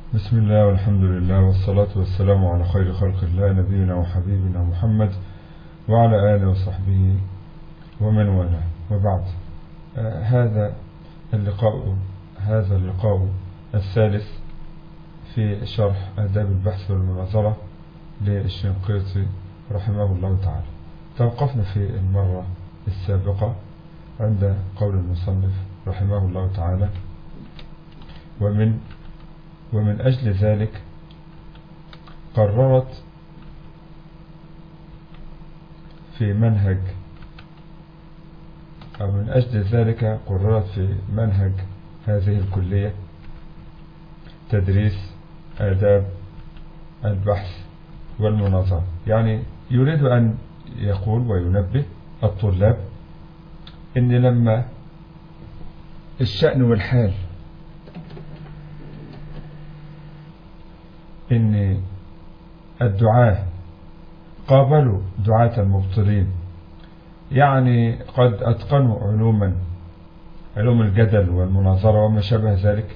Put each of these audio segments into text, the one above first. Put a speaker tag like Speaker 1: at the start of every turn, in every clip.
Speaker 1: بسم الله والحمد لله والصلاة والسلام على خير خلق الله نبينا وحبيبنا محمد وعلى آله وصحبه ومن والاه وبعد آه هذا اللقاء هذا اللقاء الثالث في شرح آداب البحث والمناظرة للشنقيطي رحمه الله تعالى توقفنا في المرة السابقة عند قول المصنف رحمه الله تعالى ومن ومن أجل ذلك قررت في منهج أو من أجل ذلك قررت في منهج هذه الكلية تدريس آداب البحث والمناظرة يعني يريد أن يقول وينبه الطلاب إن لما الشأن والحال إن الدعاة قابلوا دعاة المبطلين يعني قد أتقنوا علوما علوم الجدل والمناظرة وما شابه ذلك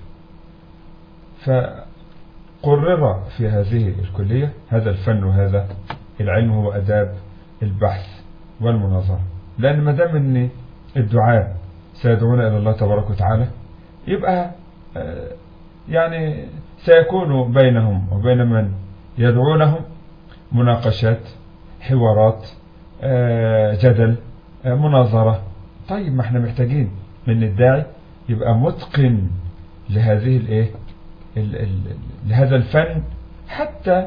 Speaker 1: فقرر في هذه الكلية هذا الفن وهذا العلم هو أداب البحث والمناظرة لأن ما دام أن الدعاء سيدعون إلى الله تبارك وتعالى يبقى يعني سيكون بينهم وبين من يدعونهم مناقشات حوارات جدل مناظرة طيب ما احنا محتاجين من الداعي يبقى متقن لهذه الايه لهذا الفن حتى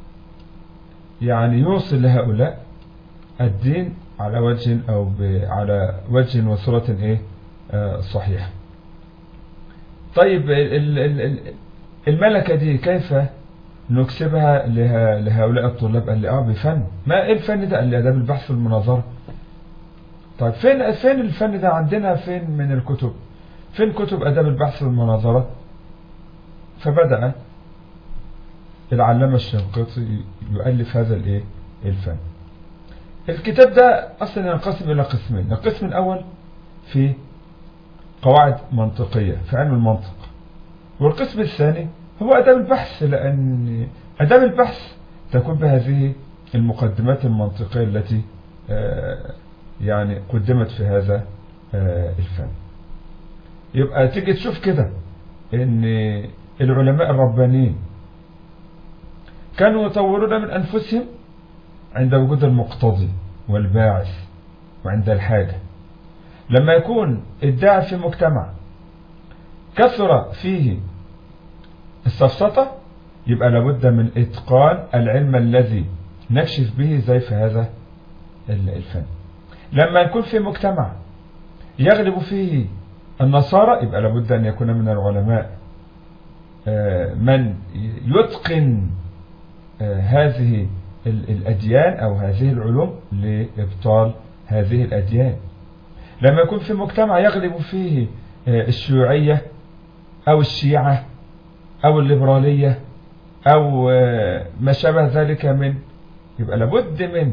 Speaker 1: يعني يوصل لهؤلاء الدين على وجه او على وجه وصورة ايه صحيحة طيب الملكة دي كيف نكسبها لهؤلاء الطلاب قال لي اه بفن ما ايه الفن ده قال لي اداب البحث والمناظرة طيب فين فين الفن ده عندنا فين من الكتب فين كتب اداب البحث والمناظرة فبدأ العلامة الشنقيطي يؤلف هذا الايه الفن الكتاب ده اصلا ينقسم الى قسمين القسم الاول في قواعد منطقية في علم المنطق والقسم الثاني هو أداب البحث لأن أداب البحث تكون بهذه المقدمات المنطقية التي يعني قدمت في هذا الفن يبقى تيجي تشوف كده ان العلماء الربانيين كانوا يطورون من أنفسهم عند وجود المقتضي والباعث وعند الحاجة لما يكون الداعي في مجتمع كثر فيه السفسطة يبقى لابد من إتقان العلم الذي نكشف به زي في هذا الفن لما يكون في مجتمع يغلب فيه النصارى يبقى لابد أن يكون من العلماء من يتقن هذه الأديان أو هذه العلوم لإبطال هذه الأديان لما يكون في مجتمع يغلب فيه الشيوعية أو الشيعة أو الليبرالية أو ما شابه ذلك من يبقى لابد من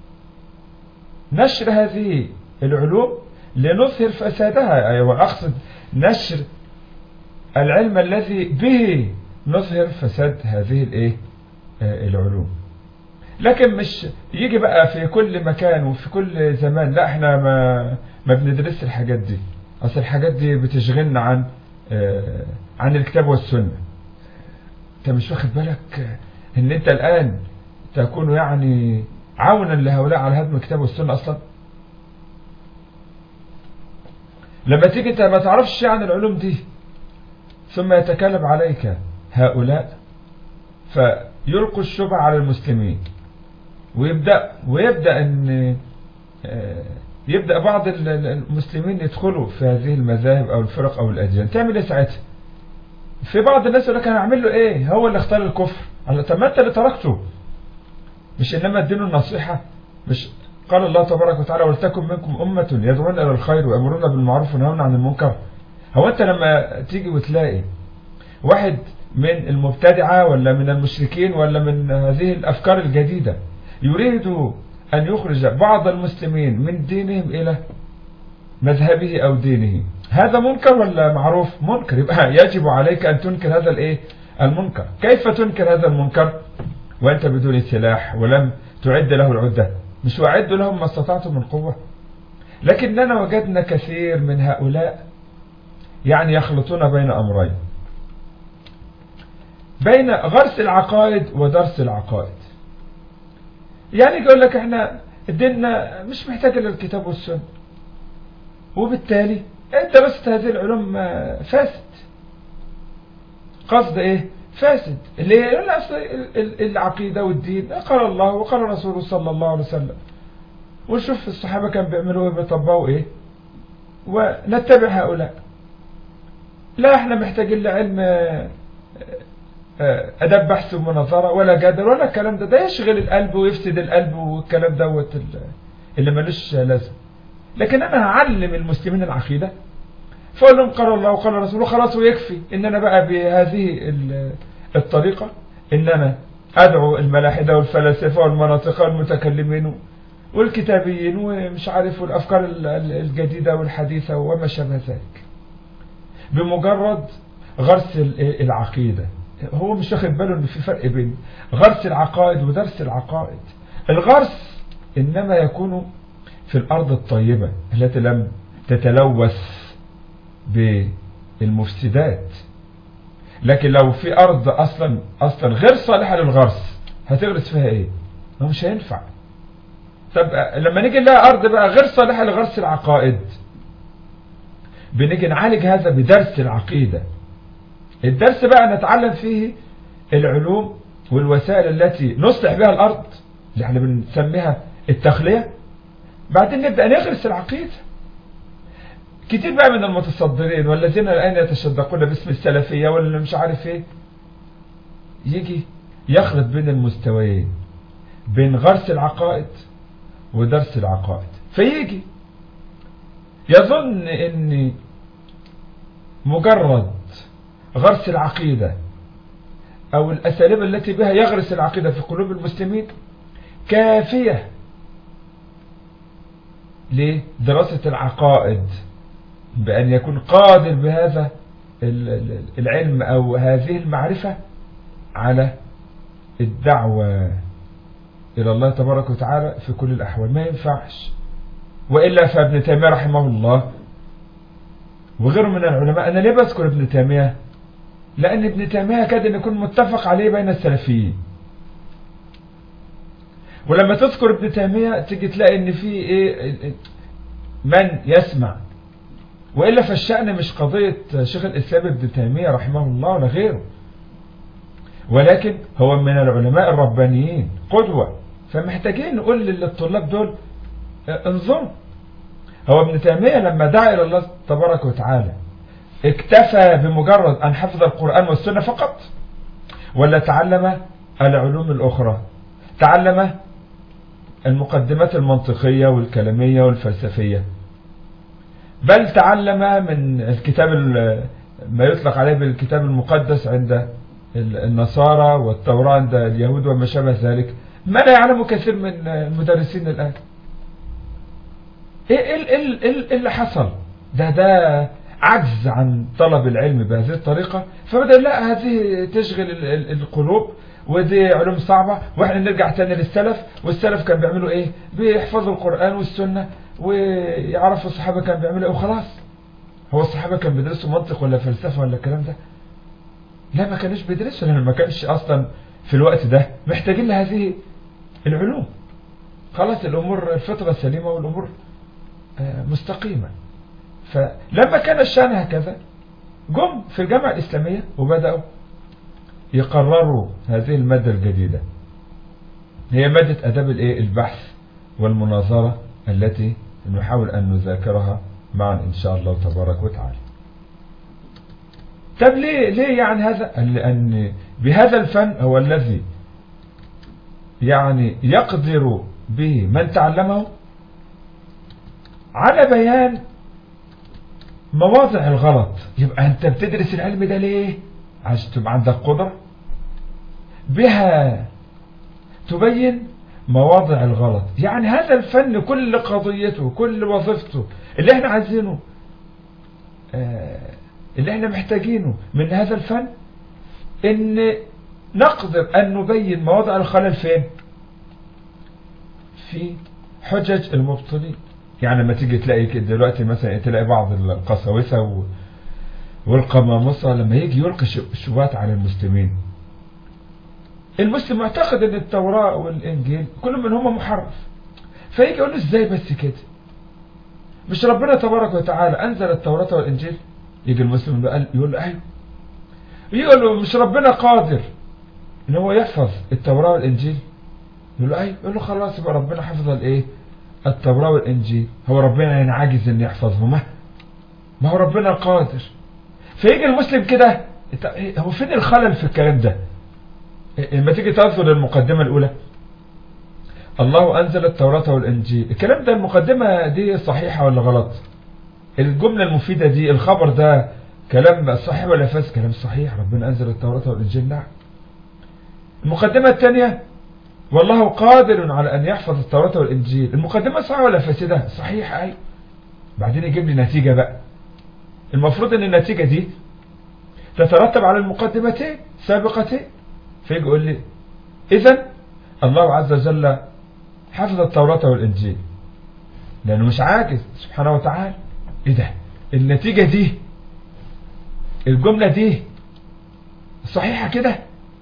Speaker 1: نشر هذه العلوم لنظهر فسادها أيوة أقصد نشر العلم الذي به نظهر فساد هذه الايه العلوم لكن مش يجي بقى في كل مكان وفي كل زمان لا احنا ما ما بندرس الحاجات دي اصل الحاجات دي بتشغلنا عن عن الكتاب والسنة انت مش واخد بالك ان انت الان تكون يعني عونا لهؤلاء على هدم الكتاب والسنة اصلا لما تيجي انت ما تعرفش شيء عن العلوم دي ثم يتكلم عليك هؤلاء فيلقوا الشبع على المسلمين ويبدأ ويبدأ ان يبدأ بعض المسلمين يدخلوا في هذه المذاهب او الفرق او الاديان تعمل ايه ساعتها في بعض الناس يقول لك انا هعمل له ايه هو اللي اختار الكفر طب ما انت اللي تركته مش انما الدين النصيحة مش قال الله تبارك وتعالى ولتكن منكم أمة يدعون إلى الخير ويأمرون بالمعروف وينهون عن المنكر هو أنت لما تيجي وتلاقي واحد من المبتدعة ولا من المشركين ولا من هذه الأفكار الجديدة يريد أن يخرج بعض المسلمين من دينهم إلى مذهبه أو دينه هذا منكر ولا معروف منكر يبقى يجب عليك أن تنكر هذا الإيه المنكر كيف تنكر هذا المنكر وأنت بدون سلاح ولم تعد له العدة مش وعد لهم ما استطعتم من قوة لكننا وجدنا كثير من هؤلاء يعني يخلطون بين أمرين بين غرس العقائد ودرس العقائد يعني يقول لك احنا ديننا مش محتاج الا الكتاب والسنة وبالتالي انت درست هذه العلوم فاسد قصد ايه فاسد اللي هي اصل العقيدة والدين قال الله وقال رسوله صلى الله عليه وسلم ونشوف الصحابة كانوا بيعملوا ايه بيطبقوا ايه ونتبع هؤلاء لا احنا محتاجين لعلم اداب بحث ومناظره ولا جدل ولا الكلام ده ده يشغل القلب ويفسد القلب والكلام دوت اللي ملوش لازم لكن انا هعلم المسلمين العقيده فاقول لهم قال الله وقال رسوله خلاص ويكفي ان انا بقى بهذه الطريقه ان انا ادعو الملاحده والفلاسفه والمناطق والمتكلمين والكتابيين ومش عارف والافكار الجديده والحديثه وما شابه ذلك بمجرد غرس العقيده هو مش واخد باله ان في فرق بين غرس العقائد ودرس العقائد الغرس انما يكون في الارض الطيبة التي لم تتلوث بالمفسدات لكن لو في ارض اصلا اصلا غير صالحة للغرس هتغرس فيها ايه هو مش هينفع طب لما نيجي نلاقي ارض بقى غير صالحة لغرس العقائد بنيجي نعالج هذا بدرس العقيده الدرس بقى نتعلم فيه العلوم والوسائل التي نصلح بها الأرض اللي احنا بنسميها التخلية بعدين نبدأ نغرس العقيدة كتير بقى من المتصدرين والذين الآن يتشدقون باسم السلفية واللي مش عارف ايه يجي يخلط بين المستويين بين غرس العقائد ودرس العقائد فيجي يظن ان مجرد غرس العقيدة أو الأساليب التي بها يغرس العقيدة في قلوب المسلمين كافية لدراسة العقائد بأن يكون قادر بهذا العلم أو هذه المعرفة على الدعوة إلى الله تبارك وتعالى في كل الأحوال ما ينفعش وإلا فابن تيمية رحمه الله وغيره من العلماء أنا ليه بذكر ابن تيمية لأن ابن تيمية كاد أن يكون متفق عليه بين السلفيين ولما تذكر ابن تيمية تيجي تلاقي ان في ايه من يسمع وإلا فالشأن مش قضية شيخ الإسلام ابن تيمية رحمه الله ولا غيره ولكن هو من العلماء الربانيين قدوة فمحتاجين نقول للطلاب دول انظروا هو ابن تيمية لما دعا إلى الله تبارك وتعالى اكتفى بمجرد أن حفظ القرآن والسنة فقط ولا تعلم العلوم الأخرى تعلم المقدمات المنطقية والكلامية والفلسفية بل تعلم من الكتاب ما يطلق عليه بالكتاب المقدس عند النصارى والتوراة عند اليهود وما شابه ذلك ما لا يعلم كثير من المدرسين الآن ايه ايه ايه ايه اللي حصل ده ده عجز عن طلب العلم بهذه الطريقة فبدأ لا هذه تشغل القلوب ودي علوم صعبة واحنا نرجع تاني للسلف والسلف كان بيعملوا ايه بيحفظوا القرآن والسنة ويعرفوا الصحابة كان بيعملوا ايه وخلاص هو الصحابة كان بيدرسوا منطق ولا فلسفة ولا الكلام ده لا ما كانوش بيدرسوا لان ما كانش اصلا في الوقت ده محتاجين لهذه العلوم خلاص الامور الفطرة سليمة والامور مستقيمة فلما كان الشأن هكذا جم في الجامعة الإسلامية وبدأوا يقرروا هذه المادة الجديدة هي مادة أداب البحث والمناظرة التي نحاول أن نذاكرها معا إن شاء الله تبارك وتعالى طب ليه ليه يعني هذا لأن بهذا الفن هو الذي يعني يقدر به من تعلمه على بيان مواضع الغلط يبقى انت بتدرس العلم ده ليه عشان تبقى عندك قدرة بها تبين مواضع الغلط يعني هذا الفن كل قضيته كل وظيفته اللي احنا عايزينه اللي احنا محتاجينه من هذا الفن ان نقدر ان نبين مواضع الخلل فين في حجج المبطلين يعني لما تيجي تلاقي كده دلوقتي مثلا تلاقي بعض القساوسة و... والقمامصة لما يجي يلقي الشبهات على المسلمين المسلم معتقد ان التوراة والانجيل كل منهم محرف فيجي يقول له ازاي بس كده مش ربنا تبارك وتعالى انزل التوراة والانجيل يجي المسلم قال يقول له ايوه يقول له مش ربنا قادر ان هو يحفظ التوراة والانجيل يقول له ايوه يقول له خلاص يبقى ربنا حفظ الايه التوراة والانجيل هو ربنا ينعجز ان يحفظه ما ما هو ربنا قادر فيجي المسلم كده هو فين الخلل في الكلام ده لما تيجي تنظر المقدمة الاولى الله انزل التوراة والانجيل الكلام ده المقدمة دي صحيحة ولا غلط الجملة المفيدة دي الخبر ده كلام صحيح ولا فاس كلام صحيح ربنا انزل التوراة والانجيل نعم المقدمة الثانية والله قادر على ان يحفظ التوراة والانجيل المقدمة صحيحة ولا فاسدة صحيحة اي بعدين يجيب لي نتيجة بقى المفروض ان النتيجة دي تترتب على المقدمتين سابقتين فيجي يقول لي اذا الله عز وجل حفظ التوراة والانجيل لانه مش عاجز سبحانه وتعالى ايه ده النتيجة دي الجملة دي صحيحة كده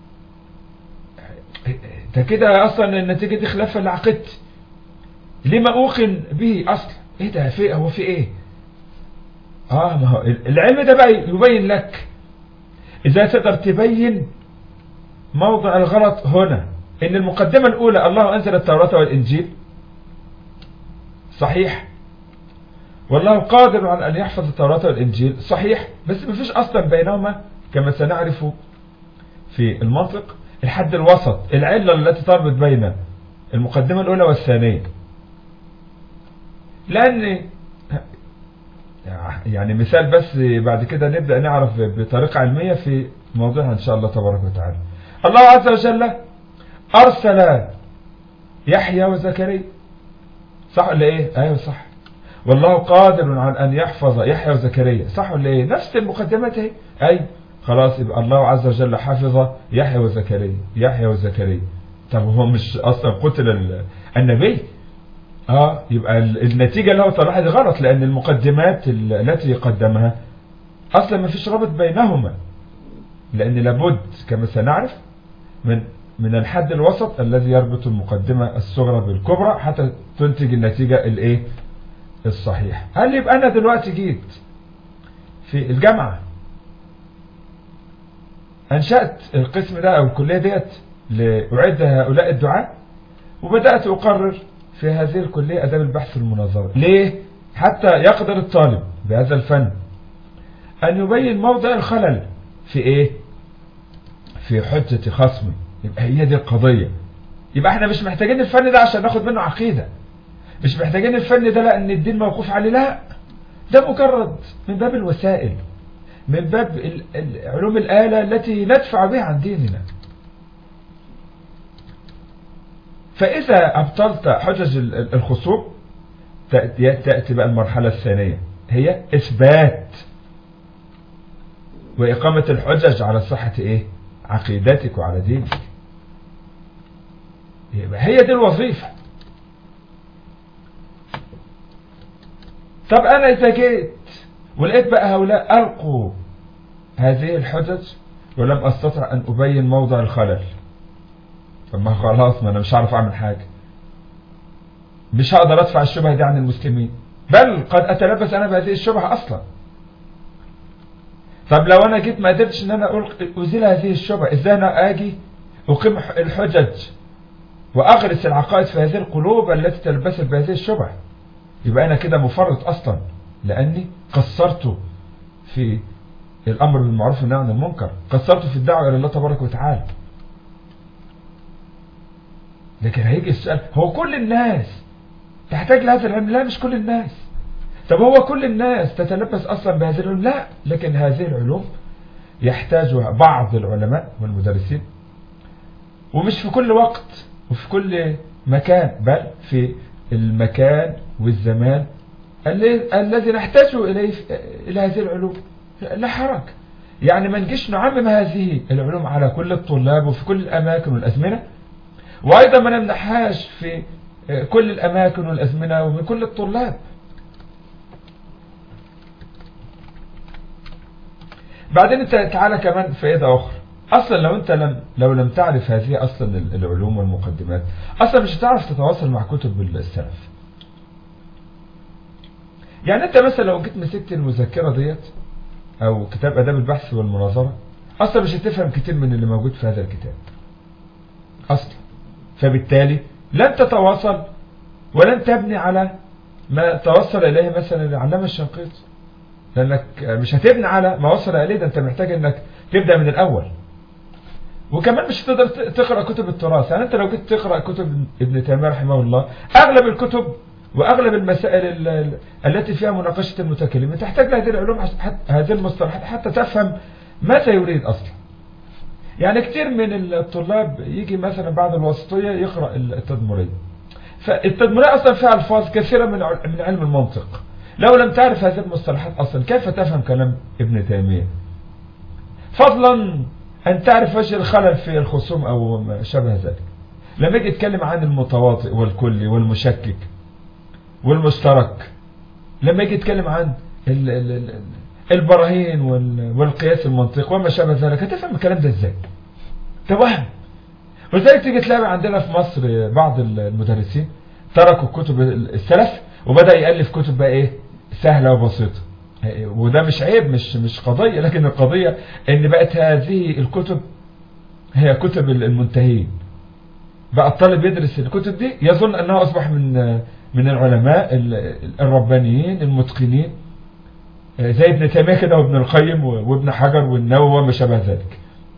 Speaker 1: ده كده اصلا النتيجة دي خلافة لعقدتي ليه ما اوقن به اصلا ايه ده في هو في ايه اه ما هو العلم ده بقى يبين لك اذا تقدر تبين موضع الغلط هنا ان المقدمة الاولى الله انزل التوراة والانجيل صحيح والله قادر على ان يحفظ التوراة والانجيل صحيح بس ما فيش اصلا بينهما كما سنعرف في المنطق الحد الوسط العلة التي تربط بين المقدمة الاولى والثانية لان يعني مثال بس بعد كده نبدأ نعرف بطريقة علمية في موضوعها ان شاء الله تبارك وتعالى الله عز وجل ارسل يحيى وزكريا صح ولا ايه ايوه صح والله قادر على ان يحفظ يحيى وزكريا صح ولا ايه نفس المقدمات اهي اي خلاص يبقى الله عز وجل حفظ يحيى وزكريا يحيى وزكريا طب هو مش اصلا قتل النبي اه يبقى النتيجة اللي هو طلعها دي غلط لان المقدمات التي قدمها اصلا ما فيش رابط بينهما لان لابد كما سنعرف من من الحد الوسط الذي يربط المقدمة الصغرى بالكبرى حتى تنتج النتيجة الايه الصحيح هل يبقى انا دلوقتي جيت في الجامعة انشأت القسم ده او الكلية ديت لأعد هؤلاء الدعاء وبدأت اقرر في هذه الكلية اداب البحث والمناظرة ليه حتى يقدر الطالب بهذا الفن ان يبين موضع الخلل في ايه في حجة خصمي يبقى هي دي القضية يبقى احنا مش محتاجين الفن ده عشان ناخد منه عقيدة مش محتاجين الفن ده لان الدين موقوف عليه لا ده مجرد من باب الوسائل من باب علوم الآلة التي ندفع بها عن ديننا فإذا أبطلت حجج الخصوم تأتي بقى المرحلة الثانية هي إثبات وإقامة الحجج على صحة إيه عقيدتك وعلى دينك يبقى هي دي الوظيفة طب أنا إذا جيت ولقيت بقى هؤلاء ألقوا هذه الحجج ولم أستطع أن أبين موضع الخلل طب ما خلاص ما أنا مش عارف أعمل حاجة مش هقدر أدفع الشبهة دي عن المسلمين بل قد أتلبس أنا بهذه الشبهة أصلا طب لو أنا جيت ما قدرتش أن أنا أزيل هذه الشبهة إزاي أنا أجي أقيم الحجج وأغرس العقائد في هذه القلوب التي تلبست بهذه الشبهة يبقى أنا كده مفرط أصلا لأني قصرت في الأمر بالمعروف والنهي عن المنكر قصرت في الدعوة إلى الله تبارك وتعالى لكن هيجي السؤال هو كل الناس تحتاج لهذا العلم لا مش كل الناس طب هو كل الناس تتلبس أصلا بهذه العلوم لا لكن هذه العلوم يحتاجها بعض العلماء والمدرسين ومش في كل وقت وفي كل مكان بل في المكان والزمان الذي نحتاج إليه إلى هذه العلوم لا حرج يعني ما نجيش نعمم هذه العلوم على كل الطلاب وفي كل الأماكن والأزمنة وأيضا ما نمنحهاش في كل الأماكن والأزمنة ومن كل الطلاب بعدين انت تعالى كمان فائدة أخرى أصلا لو أنت لم لو لم تعرف هذه أصلا العلوم والمقدمات أصلا مش هتعرف تتواصل مع كتب السلف يعني أنت مثلا لو جيت مسكت المذكرة ديت أو كتاب أداب البحث والمناظرة أصلا مش هتفهم كتير من اللي موجود في هذا الكتاب أصلا فبالتالي لن تتواصل ولن تبني على ما توصل إليه مثلا العلامة الشنقيطي لأنك مش هتبني على ما وصل إليه ده أنت محتاج أنك تبدأ من الأول وكمان مش هتقدر تقرأ كتب التراث يعني أنت لو جيت تقرأ كتب ابن تيمية رحمه الله أغلب الكتب وأغلب المسائل التي فيها مناقشة المتكلم تحتاج لهذه العلوم هذه المصطلحات حتى تفهم ماذا يريد أصلا يعني كتير من الطلاب يجي مثلا بعد الوسطية يقرأ التدمرية فالتدمرية أصلا فيها ألفاظ كثيرة من من علم المنطق لو لم تعرف هذه المصطلحات أصلا كيف تفهم كلام ابن تيمية فضلا أن تعرف وجه الخلل في الخصوم أو ما شابه ذلك لما يجي يتكلم عن المتواطئ والكلي والمشكك والمشترك لما يجي يتكلم عن البراهين والقياس المنطقي وما شابه ذلك هتفهم الكلام ده ازاي توهم ولذلك تيجي تلاقي عندنا في مصر بعض المدرسين تركوا كتب السلف وبدأ يألف كتب بقى ايه سهلة وبسيطة وده مش عيب مش مش قضية لكن القضية ان بقت هذه الكتب هي كتب المنتهين بقى الطالب يدرس الكتب دي يظن انه اصبح من من العلماء الربانيين المتقنين زي ابن تيمية كده وابن القيم وابن حجر والنووي وما شابه ذلك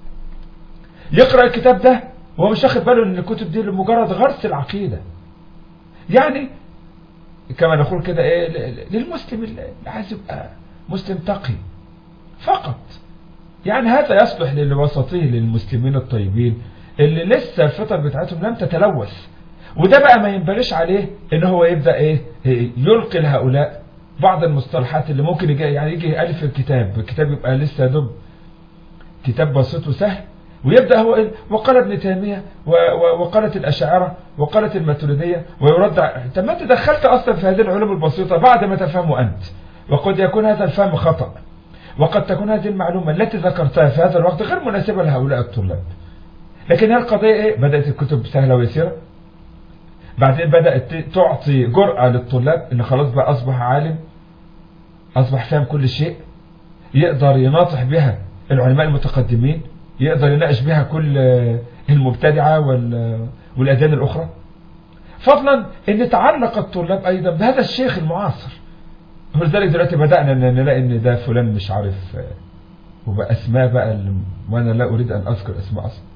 Speaker 1: يقرأ الكتاب ده وهو مش واخد باله ان الكتب دي لمجرد غرس العقيدة يعني كما نقول كده ايه للمسلم اللي عايز يبقى مسلم تقي فقط يعني هذا يصلح للوسطيه للمسلمين الطيبين اللي لسه الفطر بتاعتهم لم تتلوث وده بقى ما ينبغيش عليه ان هو يبدأ ايه يلقي لهؤلاء بعض المصطلحات اللي ممكن يجي يعني يجي ألف الكتاب الكتاب يبقى لسه دب كتاب بسيط وسهل ويبدأ هو إيه وقال ابن تيمية وقالت الأشاعرة وقالت الماتريدية ويرد طب ما انت دخلت أصلا في هذه العلوم البسيطة بعد ما تفهمه أنت وقد يكون هذا الفهم خطأ وقد تكون هذه المعلومة التي ذكرتها في هذا الوقت غير مناسبة لهؤلاء الطلاب لكن هي القضية إيه بدأت الكتب سهلة ويسيرة بعدين بدأت تعطي جرأة للطلاب ان خلاص بقى اصبح عالم اصبح فاهم كل شيء يقدر يناطح بها العلماء المتقدمين يقدر يناقش بها كل المبتدعة والأديان الأخرى فضلا ان تعلق الطلاب ايضا بهذا الشيخ المعاصر ولذلك دلوقتي بدأنا نلاقي ان ده فلان مش عارف وبقى اسماء بقى وانا لا اريد ان اذكر اسماء اصلا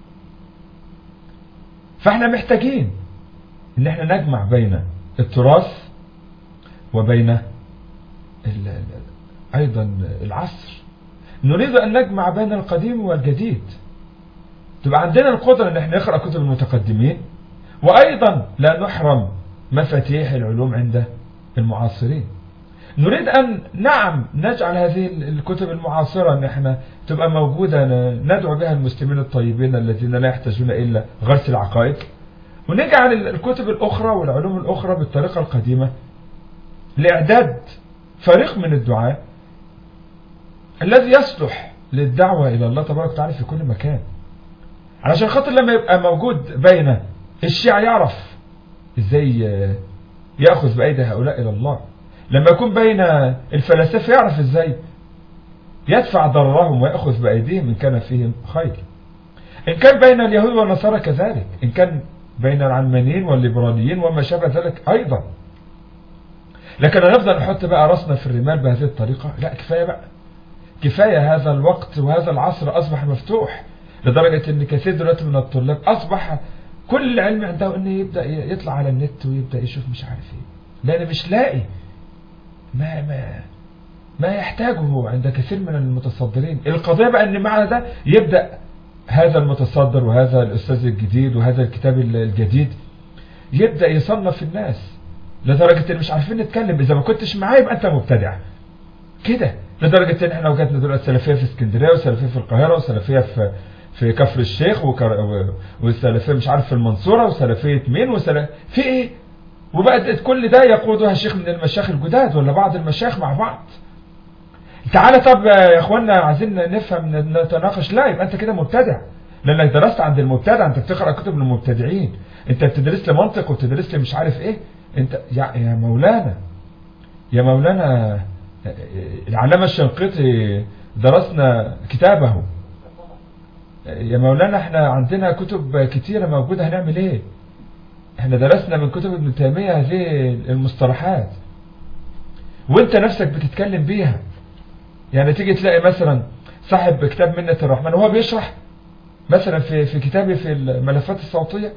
Speaker 1: فاحنا محتاجين ان احنا نجمع بين التراث وبين ال ال ايضا العصر نريد ان نجمع بين القديم والجديد تبقى عندنا القدرة ان احنا نقرأ كتب المتقدمين وايضا لا نحرم مفاتيح العلوم عند المعاصرين نريد ان نعم نجعل هذه الكتب المعاصرة ان احنا تبقى موجودة ندعو بها المسلمين الطيبين الذين لا يحتاجون الا غرس العقائد ونجعل الكتب الأخرى والعلوم الأخرى بالطريقة القديمة لإعداد فريق من الدعاء الذي يصلح للدعوة إلى الله تبارك وتعالى في كل مكان علشان خاطر لما يبقى موجود بين الشيعة يعرف ازاي يأخذ بأيدي هؤلاء إلى الله لما يكون بين الفلاسفة يعرف ازاي يدفع ضررهم ويأخذ بأيديهم إن كان فيهم خير إن كان بين اليهود والنصارى كذلك إن كان بين العلمانيين والليبراليين وما شابه ذلك أيضا لكن نفضل نحط بقى راسنا في الرمال بهذه الطريقة لا كفاية بقى كفاية هذا الوقت وهذا العصر أصبح مفتوح لدرجة أن كثير دلوقتي من الطلاب أصبح كل العلم عنده أنه يبدأ يطلع على النت ويبدأ يشوف مش عارف ايه لأنه مش لاقي ما ما ما يحتاجه عند كثير من المتصدرين القضية بقى أن معنى ده يبدأ هذا المتصدر وهذا الأستاذ الجديد وهذا الكتاب الجديد يبدأ يصنف الناس لدرجة ان مش عارفين نتكلم إذا ما كنتش معاه يبقى أنت مبتدع كده لدرجة ان احنا وجدنا دلوقتي سلفية في اسكندرية وسلفية في القاهرة وسلفية في في كفر الشيخ وكر... و... وسلفية مش عارف في المنصورة وسلفية مين وسلف في ايه وبقت كل ده يقودها شيخ من المشايخ الجداد ولا بعض المشايخ مع بعض تعالى طب يا اخوانا عايزين نفهم نتناقش لا يبقى انت كده مبتدع لانك درست عند المبتدع انت بتقرا كتب المبتدعين انت بتدرس لي منطق وبتدرس لي مش عارف ايه انت يا, يا مولانا يا مولانا العلامة الشنقيطي درسنا كتابه يا مولانا احنا عندنا كتب كتيرة موجودة هنعمل ايه احنا درسنا من كتب ابن تيمية هذه المصطلحات وانت نفسك بتتكلم بيها يعني تيجي تلاقي مثلا صاحب كتاب منة الرحمن وهو بيشرح مثلا في في كتابه في الملفات الصوتية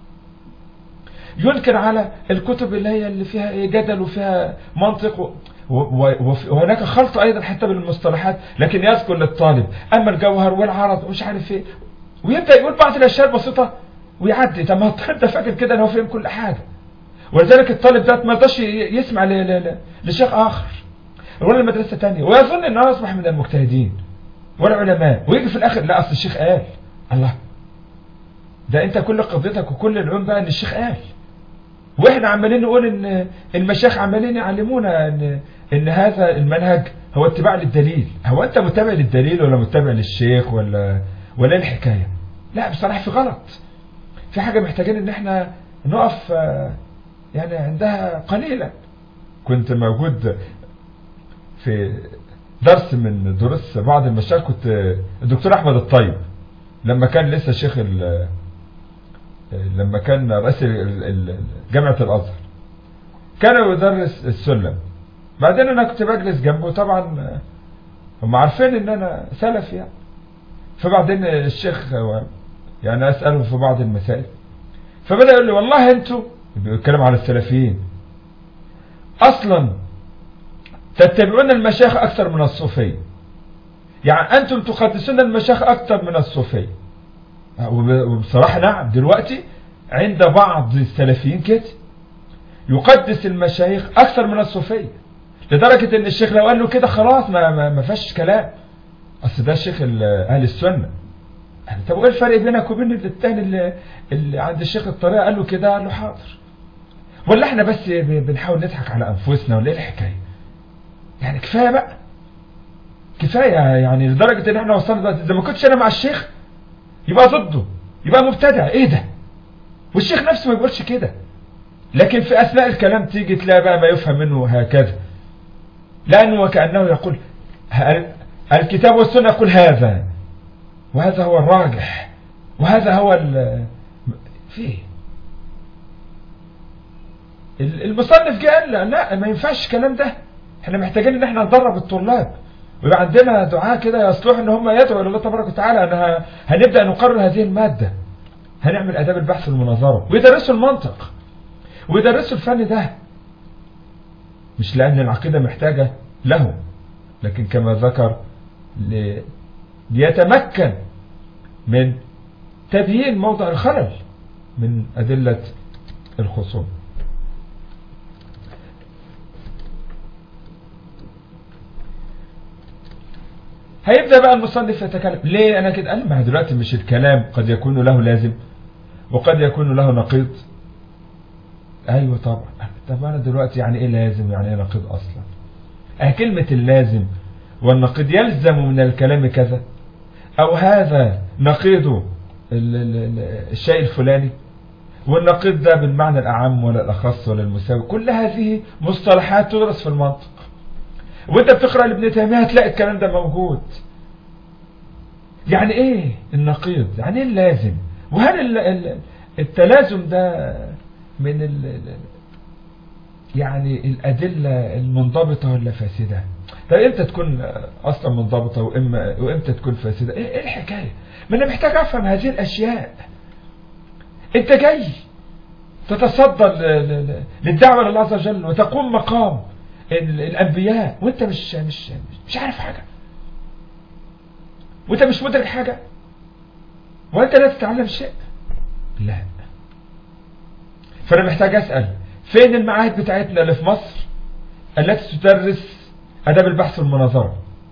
Speaker 1: ينكر على الكتب اللي هي اللي فيها ايه جدل وفيها منطق وهناك خلط ايضا حتى بالمصطلحات لكن يذكر للطالب اما الجوهر والعرض ومش عارف ايه ويبدا يقول بعض الاشياء البسيطه ويعدي طب ما انت فاكر كده ان هو فهم كل حاجه ولذلك الطالب ده ما يقدرش يسمع لشيخ اخر ولا مدرسه ثانيه ويظن ان انا اصبح من المجتهدين والعلماء ويجي في الاخر لا اصل الشيخ قال الله ده انت كل قضيتك وكل العلوم بقى ان الشيخ قال واحنا عمالين نقول ان المشايخ عمالين يعلمونا ان ان هذا المنهج هو اتباع للدليل هو انت متابع للدليل ولا متابع للشيخ ولا ولا ايه الحكايه لا بصراحه في غلط في حاجه محتاجين ان احنا نقف يعني عندها قليلا كنت موجود في درس من دروس بعض المشايخ كنت الدكتور احمد الطيب لما كان لسه شيخ لما كان رئيس جامعة الازهر كان يدرس السلم بعدين انا كنت بجلس جنبه طبعا هم عارفين ان انا سلف يعني فبعدين الشيخ يعني اسأله في بعض المسائل فبدأ يقول لي والله انتوا بيتكلم على السلفيين اصلا تتبعون المشايخ اكثر من الصوفيه يعني انتم تقدسون المشايخ اكثر من الصوفيه وبصراحة نعم دلوقتي عند بعض السلفيين كده يقدس المشايخ اكثر من الصوفيه لدرجة ان الشيخ لو قال له كده خلاص ما, ما, ما فيش كلام اصل ده الشيخ اهل السنة يعني طب وايه الفرق بينك وبين الثاني اللي, اللي عند الشيخ الطريقة قال له كده قال له حاضر ولا احنا بس بنحاول نضحك على انفسنا ولا ايه الحكاية يعني كفاية بقى كفاية يعني لدرجة ان احنا وصلنا دلوقتي اذا ما كنتش انا مع الشيخ يبقى ضده يبقى مبتدع ايه ده والشيخ نفسه ما بيقولش كده لكن في اثناء الكلام تيجي تلاقي بقى ما يفهم منه هكذا لانه وكأنه يقول الكتاب والسنة يقول هذا وهذا هو الراجح وهذا هو ال في المصنف جه قال لا ما ينفعش الكلام ده احنا محتاجين ان احنا ندرب الطلاب ويبقى عندنا دعاء كده يصلح ان هم يدعوا الى الله تبارك وتعالى ان هنبدا نقرر هذه الماده هنعمل اداب البحث والمناظره ويدرسوا المنطق ويدرسوا الفن ده مش لان العقيده محتاجه له لكن كما ذكر ليتمكن من تبيين موضع الخلل من ادله الخصوم هيبدأ بقى المصنف يتكلم ليه أنا كده قال ما دلوقتي مش الكلام قد يكون له لازم وقد يكون له نقيض أيوة طبعا طب أنا دلوقتي يعني إيه لازم يعني إيه نقيض أصلا أه كلمة اللازم والنقيض يلزم من الكلام كذا أو هذا نقيض الشيء الفلاني والنقيض ده بالمعنى الأعم ولا الأخص ولا المساوي كل هذه مصطلحات تدرس في المنطق وانت بتقرأ لابن تيمية هتلاقي الكلام ده موجود يعني ايه النقيض يعني ايه اللازم وهل التلازم ده من ال يعني الأدلة المنضبطة ولا فاسدة طب امتى تكون اصلا منضبطة وإما وامتى تكون فاسدة ايه الحكاية ما انا محتاج افهم هذه الاشياء انت جاي تتصدى للدعوة لله عز وجل وتقوم مقام الانبياء وانت مش مش مش عارف حاجة وانت مش مدرك حاجة وانت لا تتعلم شيء لا فانا محتاج اسأل فين المعاهد بتاعتنا اللي في مصر التي تدرس اداب البحث والمناظرة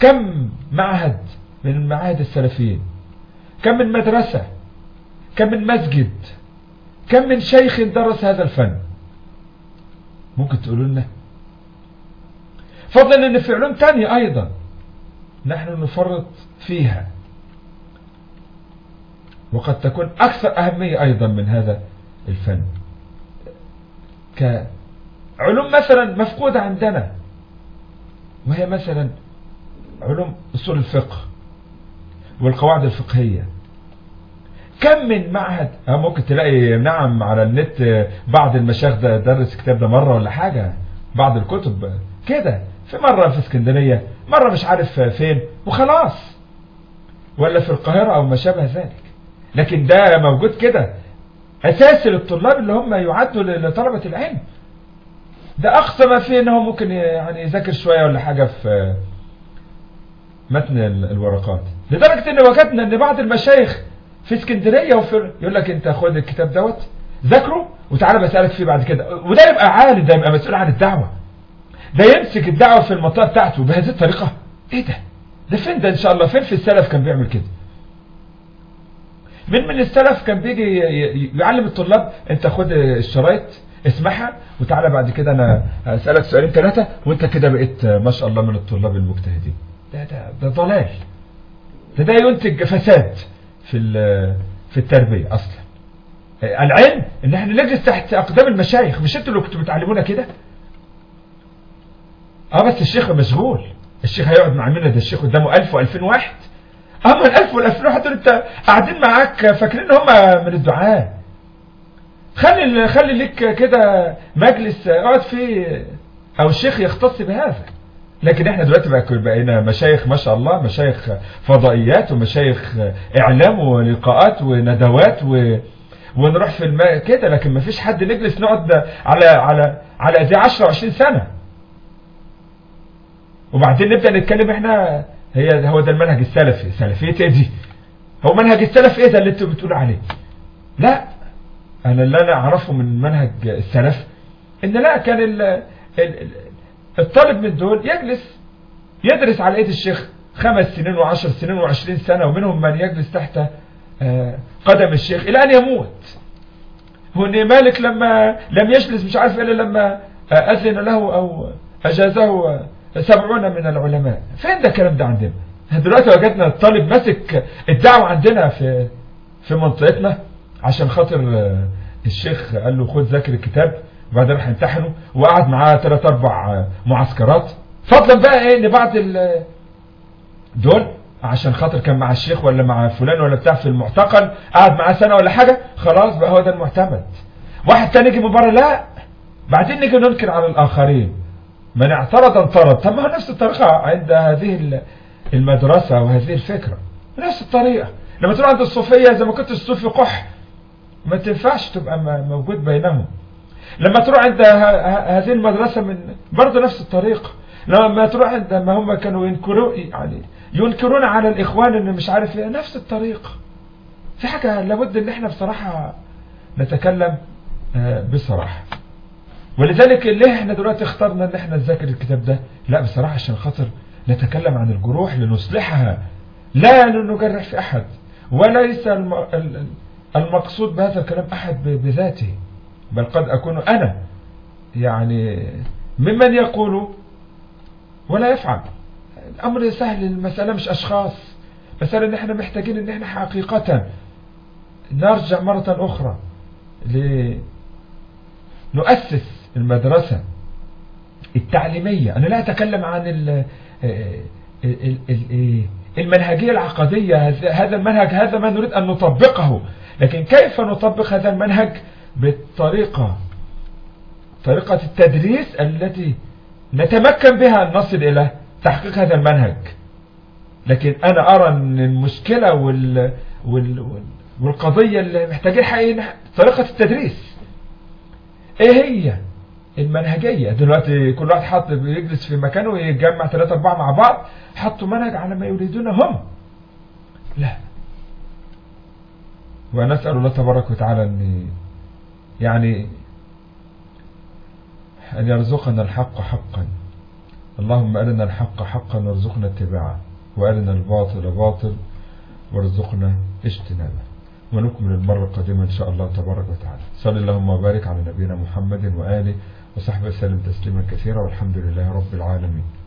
Speaker 1: كم معهد من معاهد السلفيين كم من مدرسة كم من مسجد كم من شيخ درس هذا الفن ممكن تقولوا لنا فضلا ان في علوم تانية ايضا نحن نفرط فيها وقد تكون اكثر اهمية ايضا من هذا الفن كعلوم مثلا مفقودة عندنا وهي مثلا علوم اصول الفقه والقواعد الفقهية كم من معهد اه ممكن تلاقي نعم على النت بعض المشايخ ده درس الكتاب ده مرة ولا حاجة بعض الكتب كده في مرة في اسكندرية مرة مش عارف فين وخلاص ولا في القاهرة او ما شابه ذلك لكن ده موجود كده اساسي للطلاب اللي هم يعدوا لطلبة العلم ده اقصى ما فيه انه ممكن يعني يذاكر شوية ولا حاجة في متن الورقات لدرجة ان وجدنا ان بعض المشايخ في اسكندرية وفي يقول لك انت خد الكتاب دوت ذاكره وتعالى بسألك فيه بعد كده وده يبقى عالي ده يبقى مسؤول عن الدعوة ده يمسك الدعوة في المنطقة بتاعته بهذه الطريقة ايه ده ده فين ده ان شاء الله فين في السلف كان بيعمل كده من من السلف كان بيجي يعلم الطلاب انت خد الشرايط اسمعها وتعالى بعد كده انا هسألك سؤالين ثلاثة وانت كده بقيت ما شاء الله من الطلاب المجتهدين ده ده ده ضلال ده ده ينتج فساد في في التربية اصلا العلم ان احنا نجلس تحت اقدام المشايخ مش انتوا اللي كنتوا بتعلمونا كده اه بس الشيخ مشغول الشيخ هيقعد مع مين ده الشيخ قدامه 1000 و2000 واحد اما ال 1000 وال 2000 واحد دول انت قاعدين معاك فاكرين ان هم من الدعاء خلي خلي ليك كده مجلس اقعد فيه او الشيخ يختص بهذا لكن احنا دلوقتي بقينا مشايخ ما شاء الله مشايخ فضائيات ومشايخ اعلام ولقاءات وندوات و... ونروح في الماء كده لكن ما فيش حد نجلس نقعد على على على دي 10 20 سنة وبعدين نبدأ نتكلم احنا هي هو ده المنهج السلفي سلفية ايه دي هو منهج السلف ايه ده اللي انتوا بتقولوا عليه لا انا اللي انا اعرفه من منهج السلف ان لا كان ال ال الطالب من دول يجلس يدرس على ايد الشيخ خمس سنين وعشر سنين وعشرين سنة ومنهم من يجلس تحت قدم الشيخ الى ان يموت هو ان مالك لما لم يجلس مش عارف الا لما اذن له او اجازه سبعون من العلماء فين ده الكلام ده عندنا دلوقتي وجدنا الطالب ماسك الدعوة عندنا في في منطقتنا عشان خاطر الشيخ قال له خد ذاكر الكتاب وبعدين راح يمتحنه وقعد معاه ثلاث اربع معسكرات فضلا بقى ايه ان بعض دول عشان خاطر كان مع الشيخ ولا مع فلان ولا بتاع في المعتقل قعد معاه سنة ولا حاجة خلاص بقى هو ده المعتمد واحد تاني يجي من بره لا بعدين نيجي ننكر على الاخرين من اعترض انطرد طب ما هو نفس الطريقة عند هذه المدرسة وهذه الفكرة نفس الطريقة لما تروح عند الصوفية زي ما كنت الصوفي قح ما تنفعش تبقى موجود بينهم لما تروح عند هذه المدرسة من برضه نفس الطريقة لما تروح عند ما هم كانوا ينكرون يعني ينكرون على الإخوان إن مش عارف ايه نفس الطريقة في حاجة لابد إن احنا بصراحة نتكلم بصراحة ولذلك ليه احنا دلوقتي اخترنا ان احنا نذاكر الكتاب ده لا بصراحة عشان خاطر نتكلم عن الجروح لنصلحها لا لنجرح في احد وليس المقصود بهذا الكلام احد بذاته بل قد اكون انا يعني ممن يقول ولا يفعل الامر سهل المسألة مش اشخاص مسألة ان احنا محتاجين ان احنا حقيقة نرجع مرة اخرى لنؤسس المدرسة التعليمية أنا لا أتكلم عن المنهجية العقدية هذا المنهج هذا ما نريد أن نطبقه لكن كيف نطبق هذا المنهج بالطريقة طريقة التدريس التي نتمكن بها أن نصل إلى تحقيق هذا المنهج لكن أنا أرى أن المشكلة وال وال والقضية اللي محتاجين حقيقة طريقة التدريس ايه هي المنهجية دلوقتي كل واحد حط يجلس في مكانه ويجمع ثلاثة أربعة مع بعض حطوا منهج على ما يريدون هم لا ونسأل الله تبارك وتعالى أن يعني أن يرزقنا الحق حقا اللهم أرنا الحق حقا وارزقنا اتباعه وأرنا الباطل باطل وارزقنا اجتنابه ونكمل المرة القادمة إن شاء الله تبارك وتعالى صلى اللهم وبارك على نبينا محمد وآله وصحبه وسلم تسليما كثيرا والحمد لله رب العالمين